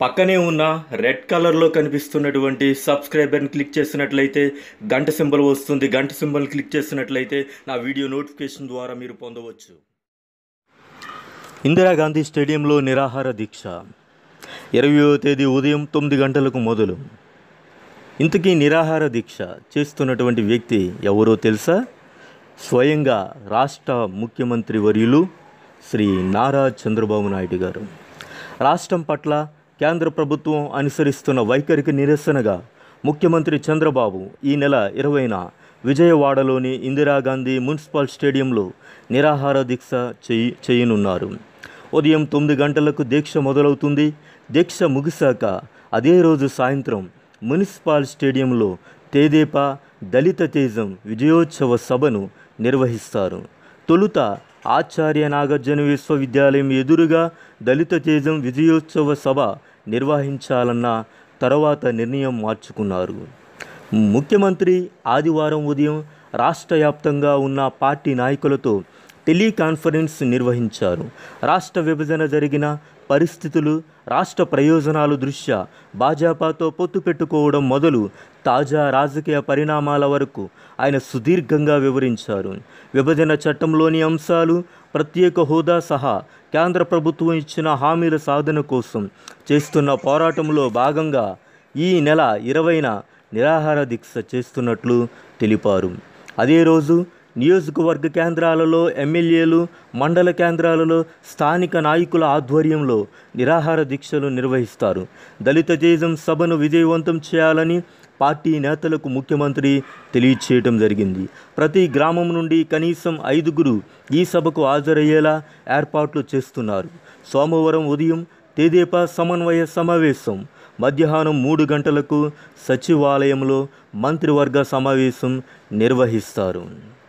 పక్కనే ఉన్న రెడ్ కలర్లో కనిపిస్తున్నటువంటి సబ్స్క్రైబర్ని క్లిక్ చేసినట్లయితే గంట సింబల్ వస్తుంది గంట సింబల్ క్లిక్ చేసినట్లయితే నా వీడియో నోటిఫికేషన్ ద్వారా మీరు పొందవచ్చు ఇందిరాగాంధీ స్టేడియంలో నిరాహార దీక్ష ఇరవయో తేదీ ఉదయం తొమ్మిది గంటలకు మొదలు ఇంతకీ నిరాహార దీక్ష చేస్తున్నటువంటి వ్యక్తి ఎవరో తెలుసా స్వయంగా రాష్ట్ర ముఖ్యమంత్రి వర్యులు శ్రీ నారా చంద్రబాబు నాయుడు గారు రాష్ట్రం పట్ల కేంద్ర ప్రభుత్వం అనుసరిస్తున్న వైఖరికి నిరసనగా ముఖ్యమంత్రి చంద్రబాబు ఈ నెల ఇరవైన విజయవాడలోని ఇందిరాగాంధీ మున్సిపల్ స్టేడియంలో నిరాహార దీక్ష చేయి చేయనున్నారు ఉదయం తొమ్మిది గంటలకు దీక్ష మొదలవుతుంది దీక్ష ముగిశాక అదే రోజు సాయంత్రం మున్సిపల్ స్టేడియంలో తేదేపా దళిత తేజం విజయోత్సవ సభను నిర్వహిస్తారు తొలుత ఆచార్య నాగార్జున విశ్వవిద్యాలయం ఎదురుగా దళిత తేజం విజయోత్సవ సభ నిర్వహించాలన్న తర్వాత నిర్ణయం మార్చుకున్నారు ముఖ్యమంత్రి ఆదివారం ఉదయం రాష్ట్ర వ్యాప్తంగా ఉన్న పార్టీ నాయకులతో టెలికాన్ఫరెన్స్ నిర్వహించారు రాష్ట్ర విభజన జరిగిన పరిస్థితులు రాష్ట్ర ప్రయోజనాలు దృష్ట్యా భాజపాతో పొత్తు పెట్టుకోవడం మొదలు తాజా రాజకీయ పరిణామాల వరకు ఆయన సుదీర్ఘంగా వివరించారు విభజన చట్టంలోని అంశాలు ప్రత్యేక హోదా సహా కేంద్ర ప్రభుత్వం ఇచ్చిన హామీల సాధన కోసం చేస్తున్న పోరాటంలో భాగంగా ఈ నెల ఇరవైన నిరాహార దీక్ష చేస్తున్నట్లు తెలిపారు అదే రోజు నియోజకవర్గ కేంద్రాలలో ఎమ్మెల్యేలు మండల కేంద్రాలలో స్థానిక నాయకుల ఆధ్వర్యంలో నిరాహార దీక్షలు నిర్వహిస్తారు దళిత తేజం సభను విజయవంతం చేయాలని పార్టీ నేతలకు ముఖ్యమంత్రి తెలియచేయడం జరిగింది ప్రతి గ్రామం నుండి కనీసం ఐదుగురు ఈ సభకు హాజరయ్యేలా ఏర్పాట్లు చేస్తున్నారు సోమవారం ఉదయం తెదేపా సమన్వయ సమావేశం మధ్యాహ్నం మూడు గంటలకు సచివాలయంలో మంత్రివర్గ సమావేశం నిర్వహిస్తారు